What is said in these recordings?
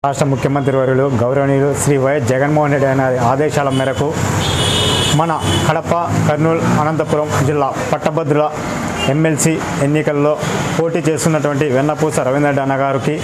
రాష్ట్ర ముఖ్యమంత్రి వర్యులు గౌరవనీయులు శ్రీ వైఎస్ జగన్మోహన్ రెడ్డి గారి ఆదేశాల మేరకు మన కడప కర్నూలు అనంతపురం జిల్లా పట్టభద్రుల ఎమ్మెల్సీ ఎన్నికల్లో పోటీ చేస్తున్నటువంటి వెన్నపూస రవీంద్ర అన్న గారికి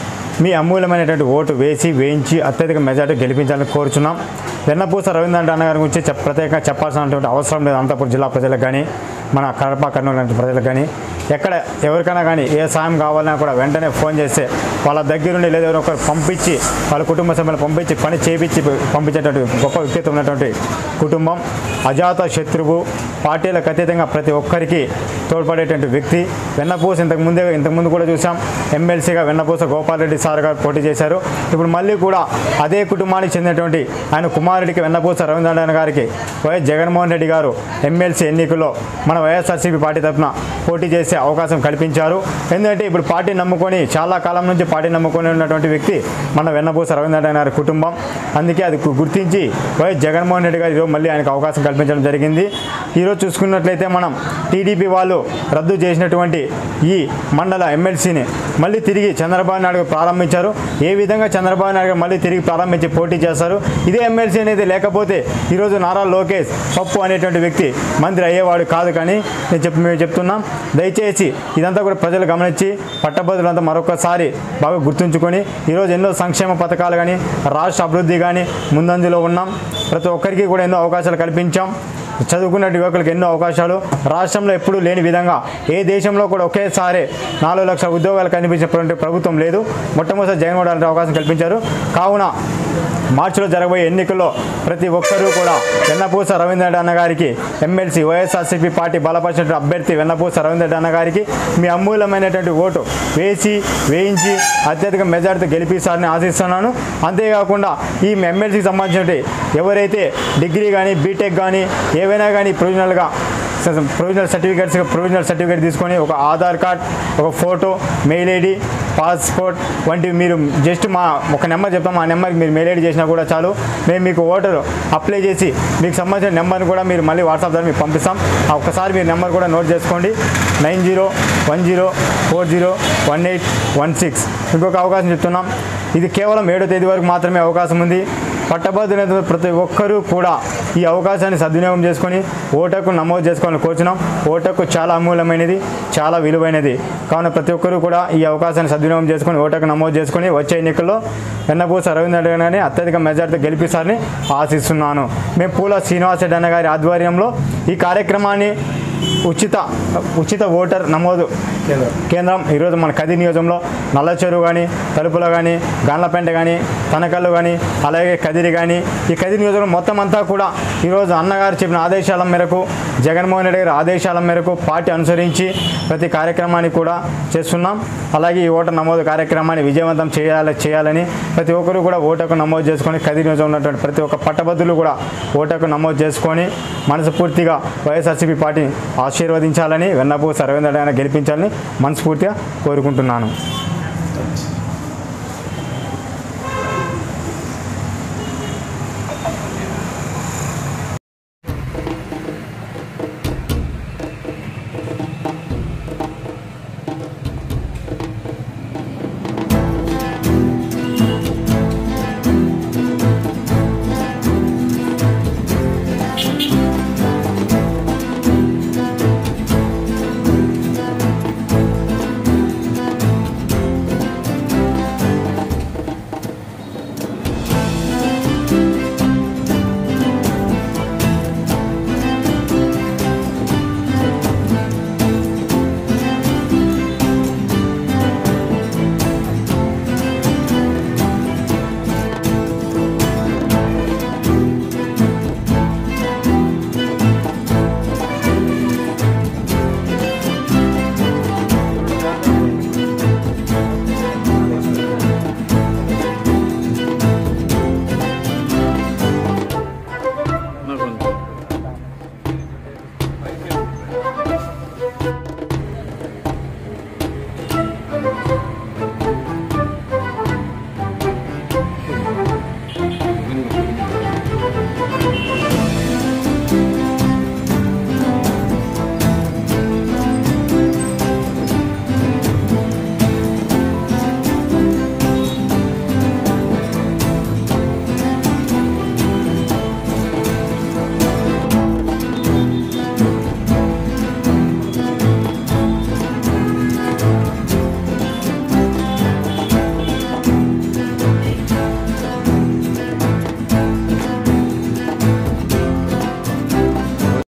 మీ అమూల్యమైనటువంటి ఓటు వేసి వేయించి అత్యధిక మెజార్టీ గెలిపించాలని కోరుచున్నాం వెన్నపూస రవీంద్ర అన్న గారి గురించి చెప్ ప్రత్యేకంగా చెప్పాల్సినటువంటి అవసరం లేదు అనంతపురం జిల్లా ప్రజలకు కానీ మన కడప కర్నూలు లాంటి ప్రజలకు కానీ ఎక్కడ ఎవరికైనా కానీ ఏ సాయం కావాలన్నా కూడా వెంటనే ఫోన్ చేస్తే వాళ్ళ దగ్గరుండి లేదా ఎవరో ఒకరు పంపించి వాళ్ళ కుటుంబ సభ్యులు పంపించి పని చేపించి పంపించేటువంటి గొప్ప వ్యక్తిత్వం ఉన్నటువంటి కుటుంబం అజాత శత్రువు పార్టీలకు అతీతంగా ప్రతి ఒక్కరికి తోడ్పడేటువంటి వ్యక్తి వెన్నపూస ఇంతకు ముందే ఇంతకుముందు కూడా చూసాం ఎమ్మెల్సీగా వెన్నపూస గోపాల్ రెడ్డి సార్ గారు పోటీ చేశారు ఇప్పుడు మళ్ళీ కూడా అదే కుటుంబానికి చెందినటువంటి ఆయన కుమారుడికి వెన్నపూస రవీంద్రనారాయణ గారికి వైఎస్ జగన్మోహన్ రెడ్డి గారు ఎమ్మెల్సీ ఎన్నికల్లో మన వైఎస్ఆర్సీపీ పార్టీ తరఫున పోటీ చేసే అవకాశం కల్పించారు ఎందుకంటే ఇప్పుడు పార్టీ నమ్ముకొని చాలా కాలం నుంచి పార్టీ నమ్ముకొని ఉన్నటువంటి వ్యక్తి మన వెన్నపూస రవీంద్రనారాయణ గారి కుటుంబం అందుకే అది గు- గుర్తించి వైఎస్ జగన్మోహన్ రెడ్డి గారు ఈరోజు మళ్ళీ ఆయనకు అవకాశం కల్పించడం జరిగింది ఈరోజు చూసుకున్నట్లయితే మనం టీడీపీ వాళ్ళు రద్దు చేసినటువంటి ఈ మండల ఎమ్మెల్సీని మళ్ళీ తిరిగి చంద్రబాబు నాయుడు గారు ప్రారంభించారు ఏ విధంగా చంద్రబాబు నాయుడు గారు మళ్ళీ తిరిగి ప్రారంభించి పోటీ చేస్తారు ఇదే ఎమ్మెల్సీ అనేది లేకపోతే ఈరోజు నారా లోకేష్ పప్పు అనేటువంటి వ్యక్తి మంత్రి అయ్యేవాడు కాదు కానీ నేను చెప్పి మేము చెప్తున్నాం దయచేసి ఇదంతా కూడా ప్రజలు గమనించి పట్టభద్రులంతా మరొకసారి బాగా గుర్తుంచుకొని ఈరోజు ఎన్నో సంక్షేమ పథకాలు కానీ రాష్ట్ర అభివృద్ధి కానీ ముందంజలో ఉన్నాం ప్రతి ఒక్కరికి కూడా ఎన్నో అవకాశాలు కల్పించాం చదువుకున్న యువకులకు ఎన్నో అవకాశాలు రాష్ట్రంలో ఎప్పుడూ లేని విధంగా ఏ దేశంలో కూడా ఒకేసారి నాలుగు లక్షల ఉద్యోగాలు కనిపించినటువంటి ప్రభుత్వం లేదు మొట్టమొదటి జగన్మోహన్ రెడ్డి అవకాశం కల్పించారు కావున మార్చిలో జరగబోయే ఎన్నికల్లో ప్రతి ఒక్కరూ కూడా వెన్నపూస రవీంద్ర అన్న గారికి ఎమ్మెల్సీ వైఎస్ఆర్సీపీ పార్టీ బలపరిచిన అభ్యర్థి వెన్నపూస రవీంద్ర అన్న గారికి మీ అమూల్యమైనటువంటి ఓటు వేసి వేయించి అత్యధిక మెజార్టీతో గెలిపిస్తారని ఆశిస్తున్నాను అంతేకాకుండా ఈ ఎమ్మెల్సీకి సంబంధించిన ఎవరైతే డిగ్రీ కానీ బీటెక్ కానీ ఏవైనా కానీ ప్రొవిజనల్గా ప్రొవిజనల్ సర్టిఫికేట్స్ ప్రొవిజనల్ సర్టిఫికేట్ తీసుకొని ఒక ఆధార్ కార్డ్ ఒక ఫోటో మెయిల్ ఐడి పాస్పోర్ట్ వంటివి మీరు జస్ట్ మా ఒక నెంబర్ చెప్తాం ఆ నెంబర్కి మీరు మెయిల్ ఐడి చేసినా కూడా చాలు మేము మీకు ఓటర్ అప్లై చేసి మీకు సంబంధించిన నెంబర్ని కూడా మీరు మళ్ళీ వాట్సాప్ ద్వారా మీకు పంపిస్తాం ఆ ఒక్కసారి మీరు నెంబర్ కూడా నోట్ చేసుకోండి nine zero one zero four zero one eight one six ఇంకొక అవకాశం చెప్తున్నాం ఇది కేవలం ఏడో తేదీ వరకు మాత్రమే అవకాశం ఉంది పట్టభద్రులైన ప్రతి ఒక్కరూ కూడా ఈ అవకాశాన్ని సద్వినియోగం చేసుకొని ఓటకు నమోదు చేసుకోవాలని కోరుచున్నాం ఓటకు చాలా అమూల్యమైనది చాలా విలువైనది కావున ప్రతి ఒక్కరూ కూడా ఈ అవకాశాన్ని సద్వినియోగం చేసుకొని ఓటకు నమోదు చేసుకొని వచ్చే ఎన్నికల్లో వెన్నపూస రవీంద్ర రెడ్డి గారిని అత్యధిక మెజార్టీతో గెలిపిస్తారని ఆశిస్తున్నాను మేము పూల శ్రీనివాస రెడ్డి అన్న గారి ఆధ్వర్యంలో ఈ కార్యక్రమాన్ని ఉచిత ఉచిత ఓటర్ నమోదు కేంద్రం ఈరోజు మన కది నియోజకంలో నల్ల చెరువు కానీ తలుపులో కానీ గాన్లపేంట కానీ తనకల్లు కానీ అలాగే కదిరి కానీ ఈ కదిరి నియోజకవర్గం మొత్తం అంతా కూడా ఈరోజు అన్నగారు చెప్పిన ఆదేశాల మేరకు జగన్మోహన్ రెడ్డి గారి ఆదేశాల మేరకు పార్టీ అనుసరించి ప్రతి కార్యక్రమాన్ని కూడా చేస్తున్నాం అలాగే ఈ ఓటర్ నమోదు కార్యక్రమాన్ని విజయవంతం చేయాలి చేయాలని ప్రతి ఒక్కరు కూడా ఓటకు నమోదు చేసుకొని కదిరి నియోజకవర్గంలో ఉన్నటువంటి ప్రతి ఒక్క పట్టభద్రులు కూడా ఓటకు నమోదు చేసుకొని మనస్ఫూర్తిగా వైఎస్ఆర్సీపీ పార్టీని ఆశీర్వదించాలని వెన్నపూ సర్వేంద్ర గెలిపించాలని మనస్ఫూర్తిగా కోరుకుంటున్నాను